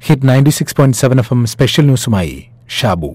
hit ninety six point seven F M special ന്യൂസുമായി ഷാബു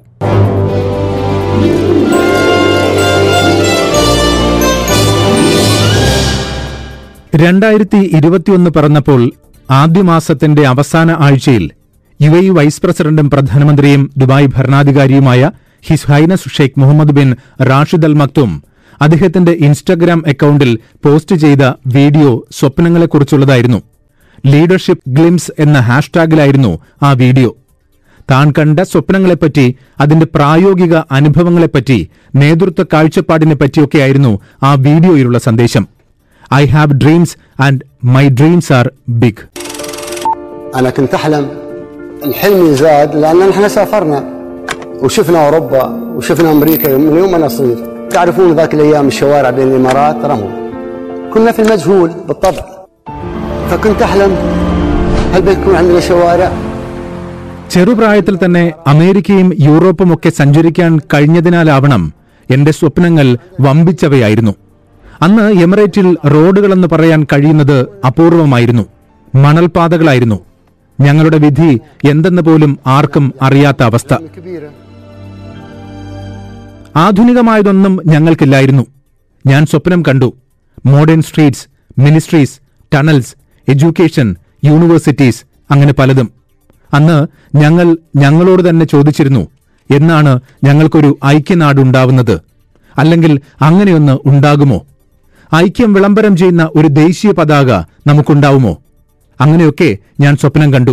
രണ്ടായിരത്തി ഇരുപത്തിയൊന്ന് പിറന്നപ്പോൾ ആദ്യ മാസത്തിന്റെ അവസാന ആഴ്ചയിൽ യു എ വൈസ് പ്രസിഡന്റും പ്രധാനമന്ത്രിയും ദുബായ് ഭരണാധികാരിയുമായ His Highness Sheikh Mohammed bin Rashid Al Maktoum അദ്ദേഹത്തിന്റെ ഇൻസ്റ്റഗ്രാം അക്കൌണ്ടിൽ പോസ്റ്റ് ചെയ്ത വീഡിയോ സ്വപ്നങ്ങളെക്കുറിച്ചുള്ളതായിരുന്നു ലീഡർഷിപ്പ് ഗ്ലിംസ് എന്ന ഹാഷ്ടാഗിലായിരുന്നു ആ വീഡിയോ താൻ കണ്ട സ്വപ്നങ്ങളെപ്പറ്റി അതിന്റെ പ്രായോഗിക അനുഭവങ്ങളെപ്പറ്റി നേതൃത്വ കാഴ്ചപ്പാടിനെ പറ്റിയൊക്കെയായിരുന്നു ആ വീഡിയോയിലുള്ള സന്ദേശം I have dreams and my dreams are big انا كنت احلم الحلم زاد لان نحن سافرنا وشفنا اوروبا وشفنا امريكا من يوم انا صغير تعرفون ذاك الايام الشوارع بين الامارات رمل كنا في المجهول بالطبع فكنت احلم هل بيكون عندنا شوارع ചെറുപ്രായത്തിൽ തന്നെ അമേരിക്കയും യൂറോപ്പും ഒക്കെ സഞ്ചരിക്കാൻ കഴിഞ്ഞതിനാലാവണം എന്റെ സ്വപ്നങ്ങൾ വമ്പിച്ചവയായിരുന്നു അന്ന് എമിറേറ്റിൽ റോഡുകളെന്ന് പറയാൻ കഴിയുന്നത് അപൂർവമായിരുന്നു മണൽപാതകളായിരുന്നു ഞങ്ങളുടെ വിധി എന്തെന്ന് പോലും ആർക്കും അറിയാത്ത അവസ്ഥ كبيره ആധുനികമായതൊന്നും ഞങ്ങൾക്കില്ലായിരുന്നു ഞാൻ സ്വപ്നം കണ്ടു modern streets ministries tunnels education universities അങ്ങനെ പലതും അന്ന് ഞങ്ങൾ ഞങ്ങളോട് തന്നെ ചോദിച്ചിരുന്നു എന്നാണ് ഞങ്ങൾക്കൊരു ഐക്യനാടുണ്ടാവുന്നത് അല്ലെങ്കിൽ അങ്ങനെയൊന്ന് ഉണ്ടാകുമോ ഐക്യം വിളംബരം ചെയ്യുന്ന ഒരു ദേശീയ പതാക നമുക്കുണ്ടാവുമോ അങ്ങനെയൊക്കെ ഞാൻ സ്വപ്നം കണ്ടു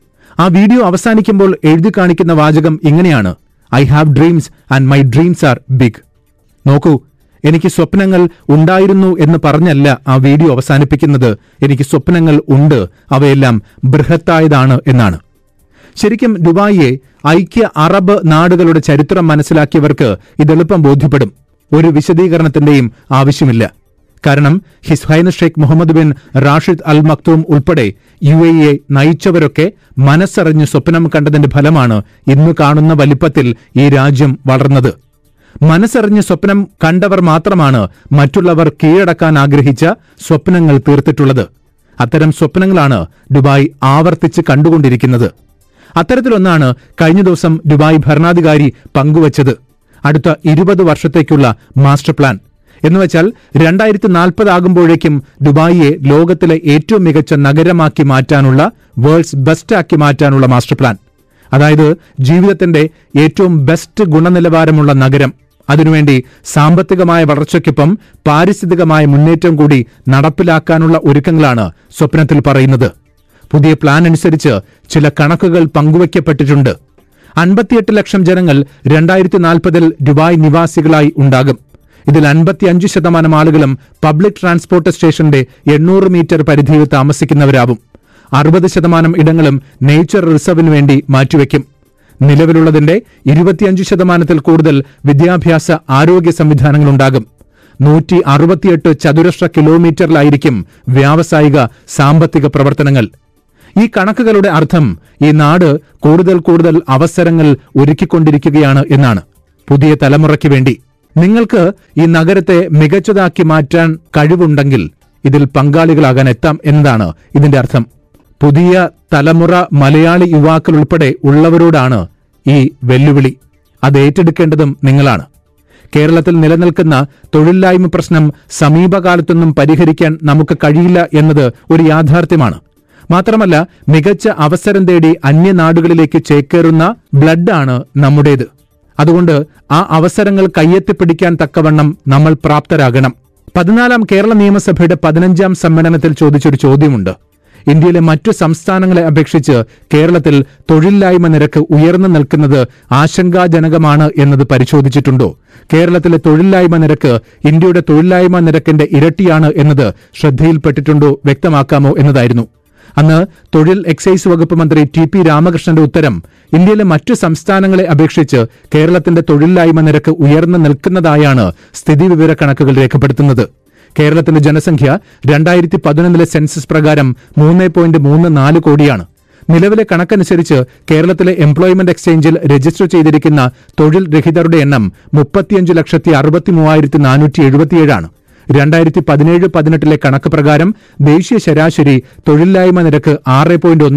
ആ വീഡിയോ അവസാനിക്കുമ്പോൾ എഴുതി കാണിക്കുന്ന വാചകം ഇങ്ങനെയാണ് I have dreams and my dreams are big നോക്കൂ എനിക്ക് സ്വപ്നങ്ങൾ ഉണ്ടായിരുന്നു എന്ന് പറഞ്ഞല്ല ആ വീഡിയോ അവസാനിപ്പിക്കുന്നത് എനിക്ക് സ്വപ്നങ്ങൾ ഉണ്ട് അവയെല്ലാം ബൃഹത്തായതാണ് എന്നാണ് ശരിക്കും ദുബായിയെ ഐക്യ അറബ് നാടുകളുടെ ചരിത്രം മനസ്സിലാക്കിയവർക്ക് ഇത് എളുപ്പം ബോധ്യപ്പെടും ഒരു വിശദീകരണത്തിന്റെയും ആവശ്യമില്ല കാരണം his highness Sheikh Mohammed bin Rashid Al Maktoum ഉൾപ്പെടെ യു എയെ നയിച്ചവരൊക്കെ മനസ്സറിഞ്ഞ് സ്വപ്നം കണ്ടതിന്റെ ഫലമാണ് ഇന്ന് കാണുന്ന വലിപ്പത്തിൽ ഈ രാജ്യം വളർന്നത് മനസ്സറിഞ്ഞ് സ്വപ്നം കണ്ടവർ മാത്രമാണ് മറ്റുള്ളവർ കീഴടക്കാൻ ആഗ്രഹിച്ച സ്വപ്നങ്ങൾ തീർത്തിട്ടുള്ളത് അത്തരം സ്വപ്നങ്ങളാണ് ദുബായ് ആവർത്തിച്ച് കണ്ടുകൊണ്ടിരിക്കുന്നത് അത്തരത്തിലൊന്നാണ് കഴിഞ്ഞ ദിവസം ദുബായ് ഭരണാധികാരി പങ്കുവച്ചത് അടുത്ത ഇരുപത് വർഷത്തേക്കുള്ള മാസ്റ്റർ പ്ലാൻ എന്നുവെച്ചാൽ രണ്ടായിരത്തി നാൽപ്പതാകുമ്പോഴേക്കും ദുബായിയെ ലോകത്തിലെ ഏറ്റവും മികച്ച നഗരമാക്കി മാറ്റാനുള്ള വേൾഡ്സ് ബെസ്റ്റ് ആക്കി മാറ്റാനുള്ള മാസ്റ്റർ പ്ലാൻ അതായത് ജീവിതത്തിന്റെ ഏറ്റവും ബെസ്റ്റ് ഗുണനിലവാരമുള്ള നഗരം അതിനുവേണ്ടി സാമ്പത്തികമായ വളർച്ചയ്ക്കൊപ്പം പാരിസ്ഥിതികമായ മുന്നേറ്റം കൂടി നടപ്പിലാക്കാനുള്ള ഒരുക്കങ്ങളാണ് സ്വപ്നത്തിൽ പറയുന്നത് പുതിയ പ്ലാൻ അനുസരിച്ച് ചില കണക്കുകൾ പങ്കുവയ്ക്കപ്പെട്ടിട്ടുണ്ട് അൻപത്തിയെട്ട് ലക്ഷം ജനങ്ങൾ രണ്ടായിരത്തി നാൽപ്പതിൽ ദുബായ് നിവാസികളായി ഉണ്ടാകും ഇതിൽ അൻപത്തിയഞ്ച് ശതമാനം ആളുകളും പബ്ലിക് ട്രാൻസ്പോർട്ട് സ്റ്റേഷന്റെ എണ്ണൂറ് മീറ്റർ പരിധിയിൽ താമസിക്കുന്നവരാവും അറുപത് ശതമാനം ഇടങ്ങളും നേച്ചർ റിസർവിന് വേണ്ടി മാറ്റിവെക്കും നിലവിലുള്ളതിന്റെ ഇരുപത്തിയഞ്ച് ശതമാനത്തിൽ കൂടുതൽ വിദ്യാഭ്യാസ ആരോഗ്യ സംവിധാനങ്ങളുണ്ടാകും നൂറ്റി അറുപത്തിയെട്ട് ചതുരശ്ര കിലോമീറ്ററിലായിരിക്കും വ്യാവസായിക സാമ്പത്തിക പ്രവർത്തനങ്ങൾ ഈ കണക്കുകളുടെ അർത്ഥം ഈ നാട് കൂടുതൽ കൂടുതൽ അവസരങ്ങൾ ഒരുക്കിക്കൊണ്ടിരിക്കുകയാണ് എന്നാണ് പുതിയ തലമുറയ്ക്ക് വേണ്ടി നിങ്ങൾക്ക് ഈ നഗരത്തെ മികച്ചതാക്കി മാറ്റാൻ കഴിവുണ്ടെങ്കിൽ ഇതിൽ പങ്കാളികളാകാൻ എത്താം എന്നതാണ് ഇതിന്റെ അർത്ഥം പുതിയ തലമുറ മലയാളി യുവാക്കൾ ഉൾപ്പെടെ ഉള്ളവരോടാണ് ഈ വെല്ലുവിളി അത് ഏറ്റെടുക്കേണ്ടതും നിങ്ങളാണ് കേരളത്തിൽ നിലനിൽക്കുന്ന തൊഴിലില്ലായ്മ പ്രശ്നം സമീപകാലത്തൊന്നും പരിഹരിക്കാൻ നമുക്ക് കഴിയില്ല എന്നത് ഒരു യാഥാർത്ഥ്യമാണ് മാത്രമല്ല മികച്ച അവസരം തേടി അന്യനാടുകളിലേക്ക് ചേക്കേറുന്ന ബ്ലഡാണ് നമ്മുടേത് അതുകൊണ്ട് ആ അവസരങ്ങൾ കയ്യെത്തിപ്പിടിക്കാൻ തക്കവണ്ണം നമ്മൾ പ്രാപ്തരാകണം പതിനാലാം കേരള നിയമസഭയുടെ പതിനഞ്ചാം സമ്മേളനത്തിൽ ചോദിച്ചൊരു ചോദ്യമുണ്ട് ഇന്ത്യയിലെ മറ്റു സംസ്ഥാനങ്ങളെ അപേക്ഷിച്ച് കേരളത്തിൽ തൊഴിലില്ലായ്മ നിരക്ക് ഉയർന്നു നിൽക്കുന്നത് ആശങ്കാജനകമാണ് എന്നത് പരിശോധിച്ചിട്ടുണ്ടോ കേരളത്തിലെ തൊഴിലില്ലായ്മ നിരക്ക് ഇന്ത്യയുടെ തൊഴിലില്ലായ്മ നിരക്കിന്റെ ഇരട്ടിയാണ് എന്നത് ശ്രദ്ധയിൽപ്പെട്ടിട്ടുണ്ടോ വ്യക്തമാക്കാമോ എന്നതായിരുന്നു അന്ന് തൊഴിൽ എക്സൈസ് വകുപ്പ് മന്ത്രി ടി പി രാമകൃഷ്ണന്റെ ഉത്തരം ഇന്ത്യയിലെ മറ്റു സംസ്ഥാനങ്ങളെ അപേക്ഷിച്ച് കേരളത്തിന്റെ തൊഴിലില്ലായ്മ നിരക്ക് ഉയർന്നു നിൽക്കുന്നതായാണ് സ്ഥിതിവിവര കണക്കുകൾ രേഖപ്പെടുത്തുന്നത് കേരളത്തിന്റെ ജനസംഖ്യ രണ്ടായിരത്തി പതിനൊന്നിലെ സെൻസസ് പ്രകാരം മൂന്ന് പോയിന്റ് മൂന്ന് നാല് കോടിയാണ് നിലവിലെ കണക്കനുസരിച്ച് കേരളത്തിലെ എംപ്ലോയ്മെന്റ് എക്സ്ചേഞ്ചിൽ രജിസ്റ്റർ ചെയ്തിരിക്കുന്ന തൊഴിൽ രഹിതരുടെ എണ്ണം മുപ്പത്തിയഞ്ച് ലക്ഷത്തി അറുപത്തി മൂവായിരത്തി നാനൂറ്റി എഴുപത്തിയേഴാണ് രണ്ടായിരത്തി പതിനേഴ് പതിനെട്ടിലെ കണക്ക് പ്രകാരം ദേശീയ ശരാശരി തൊഴിലില്ലായ്മ നിരക്ക് ആറ് പോയിന്റ് ഒന്നാണ്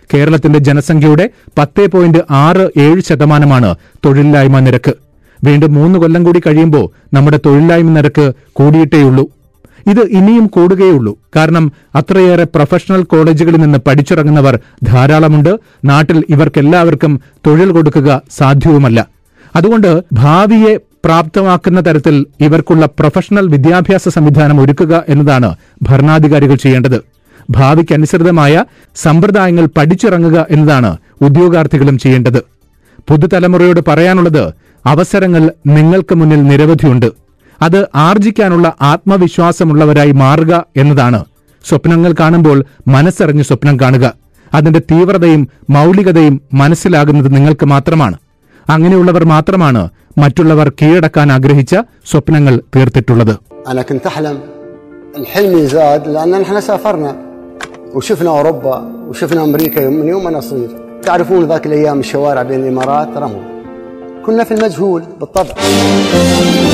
കേരളത്തിന്റെ ജനസംഖ്യയുടെ പത്ത് പോയിന്റ് ആറ് ഏഴ് ശതമാനമാണ് തൊഴിലില്ലായ്മ നിരക്ക് വീണ്ടും മൂന്ന് കൊല്ലം കൂടി കഴിയുമ്പോൾ നമ്മുടെ തൊഴിലില്ലായ്മ നിരക്ക് കൂടിയിട്ടേയുള്ളൂ ഇത് ഇനിയും കൂടുകയുള്ളൂ കാരണം അത്രയേറെ പ്രൊഫഷണൽ കോളേജുകളിൽ നിന്ന് പഠിച്ചിറങ്ങുന്നവർ ധാരാളമുണ്ട് നാട്ടിൽ ഇവർക്കെല്ലാവർക്കും തൊഴിൽ കൊടുക്കുക സാധ്യവുമല്ല അതുകൊണ്ട് ഭാവിയെ പ്രാപ്തമാക്കുന്ന തരത്തിൽ ഇവർക്കുള്ള പ്രൊഫഷണൽ വിദ്യാഭ്യാസ സംവിധാനം ഒരുക്കുക എന്നതാണ് ഭരണാധികാരികൾ ചെയ്യേണ്ടത് ഭാവിക്കനുസൃതമായ സമ്പ്രദായങ്ങൾ പഠിച്ചിറങ്ങുക എന്നതാണ് ഉദ്യോഗാർത്ഥികളും ചെയ്യേണ്ടത് പുതുതലമുറയോട് പറയാനുള്ളത് അവസരങ്ങൾ നിങ്ങൾക്ക് മുന്നിൽ നിരവധിയുണ്ട് അത് ആർജിക്കാനുള്ള ആത്മവിശ്വാസമുള്ളവരായി മാറുക എന്നതാണ് സ്വപ്നങ്ങൾ കാണുമ്പോൾ മനസ്സറിഞ്ഞ് സ്വപ്നം കാണുക അതിന്റെ തീവ്രതയും മൗലികതയും മനസ്സിലാകുന്നത് നിങ്ങൾക്ക് മാത്രമാണ് അങ്ങനെയുള്ളവർ മാത്രമാണ് മറ്റുള്ളവർ കീഴടക്കാൻ ആഗ്രഹിച്ച സ്വപ്നങ്ങൾ തീർത്തിട്ടുള്ളത് انا كنت احلم الحلم زاد لان نحن سافرنا وشفنا اوروبا وشفنا امريكا يوم- من يوم انا صغير تعرفون ذاك الايام الشوارع بين الامارات رمل كنا في المجهول بالطبع